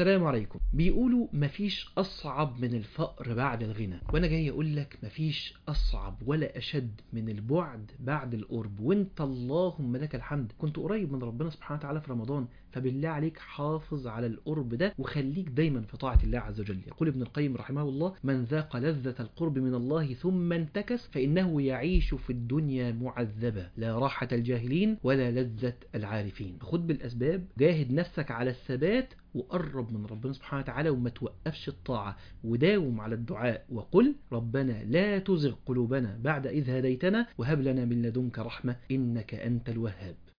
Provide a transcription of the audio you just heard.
السلام عليكم بيقولوا مفيش أصعب من الفقر بعد الغنى وأنا جاي أقول لك مفيش أصعب ولا أشد من البعد بعد القرب وانت اللهم لك الحمد كنت قريب من ربنا سبحانه وتعالى في رمضان فبالله عليك حافظ على القرب ده وخليك دايما في طاعة الله عز وجل يقول ابن القيم رحمه الله من ذاق لذة القرب من الله ثم انتكس فإنه يعيش في الدنيا معذبة لا راحة الجاهلين ولا لذة العارفين خد بالأسباب جاهد نفسك على الثبات وقرب من ربنا سبحانه وتعالى وما توقفش الطاعة وداوم على الدعاء وقل ربنا لا تزغ قلوبنا بعد إذ هديتنا وهب لنا من لدنك رحمة إنك أنت الوهاب